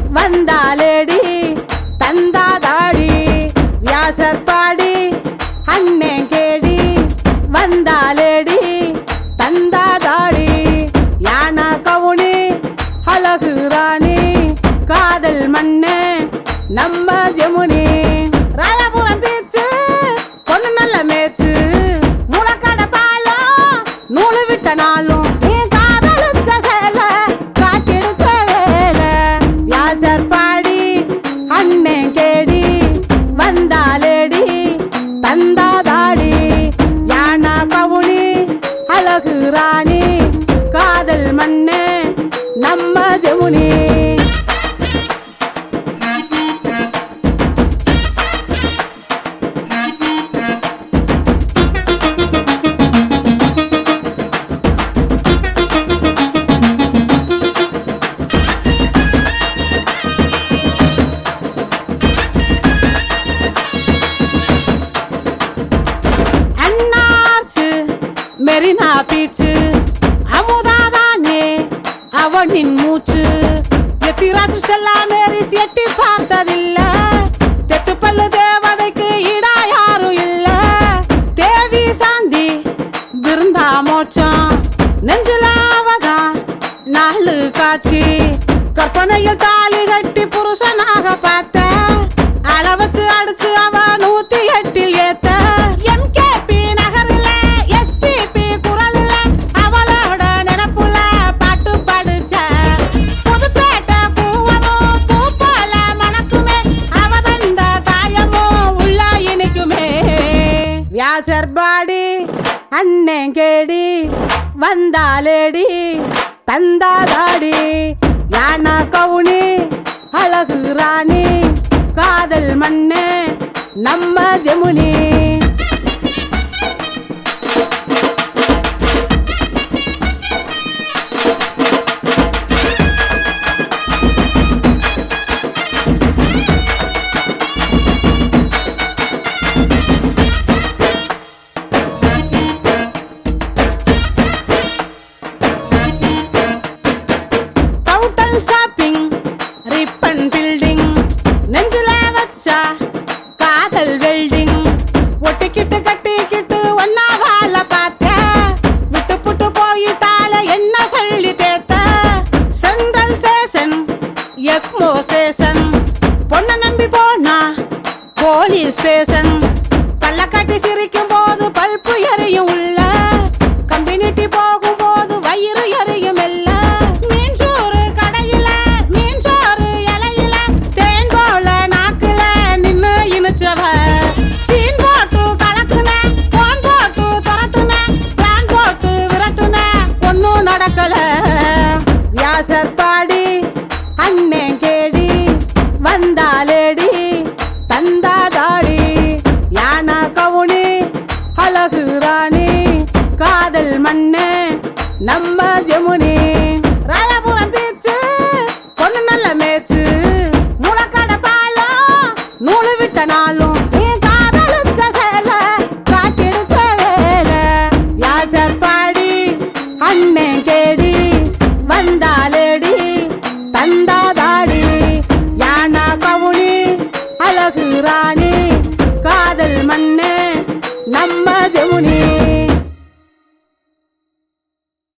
வந்தாலேடி தந்தாதாடி வியாசர் பாடி அண்ணே கேடி வந்தாலேடி தந்தாதாடி யானா கவுனி அழகு ராணி காதல் மண்ணு நம்ம ஜெமுனி ராயபுரம் பீச்சு பொண்ணு நல்ல மேச்சு முளக்கடை பாலம் நூலு விட்ட நாளும் நீ காதலிச்ச சேல காட்டிடுச்ச வேலை வியாசர் பாடி அண்ணே கேடி வந்தாலேடி தந்தாதாடி யானா கவுனி அழகு ராணி காதல் மண்ணு நம்ம ஜெமுனி அண்ணாச்சு மெரினா பீச்சு அமுதாதானே அவனின் மூச்சு எத்திராசு ஸ்டெல்லா மேரிஸ் எட்டி பார்த்ததில்ல தெட்டு பல்லு தேவதைக்கு ஈடா யாரும் இல்ல தேவி சாந்தி விருந்தா மோச்சம் நெஞ்சில அவதான் நாலு காட்சி கற்பனையில் தாலி கட்டி புருஷனாக பார்த்த அளவச்சு அடிச்சு அவ நூத்தி எட்டில் ஏத்த எம்கேபி நகரில எஸ்பிபி குரல்ல அவளோட நினப்புல பாட்டு படிச்ச புதுப்பேட்டை கூவமும் பூ போல மணக்குமே அவ தந்த காயமும் உள்ள இனிக்குமே வியாசர் பாடி அண்ணன் கேடி வந்தாலேடி தந்தாதாடி யானா கவுனி அழகு ராணி காதல் மண்ணு நம்ம ஜெமுனி டவுட்டன் ஷாப்பிங் ரிப்பன் பில்டிங் நெஞ்சில வச்சா காதல் வெல்டிங் ஒட்டிக்கிட்டு கட்டிக்கிட்டு ஒன்னா வாழ பார்த்த விட்டு புட்டு போயிட்டால என்ன சொல்லி தேத்த சென்ட்ரல் ஸ்டேஷன் எக்மோ ஸ்டேஷன் பொண்ணை நம்பி போனா போலீஸ் ஸ்டேஷன் பல்ல கட்டி சிரிக்கும் போது பல்பு எரியும் உள்ள கம்பினிட்டி போகும் போது வயிறு எரியும் இல்ல மீன் சோறு கடையில மீன் சோறு இலையில தேன் போல நாக்குல நின்னு இனிச்சவ சீன் போட்டு கலக்குன போன் போட்டு துரத்துன பிளான் போட்டு விரட்டுன ஒன்னும் நடக்கல வியாசர் பாடி அண்ணே கேடி வந்தாலேடி தந்தாதாடி யானா கவுனி அழகு ராணி காதல் மண்ணு நம்ம ஜெமுனி ராயபுரம் பீச்சு பொண்ணு நல்ல மேச்சு முளக்கடை பாலம் நூலு விட்ட நாளும் நீ காதலிச்ச சேல காட்டிடுச்ச வேலை வியாசர் பாடி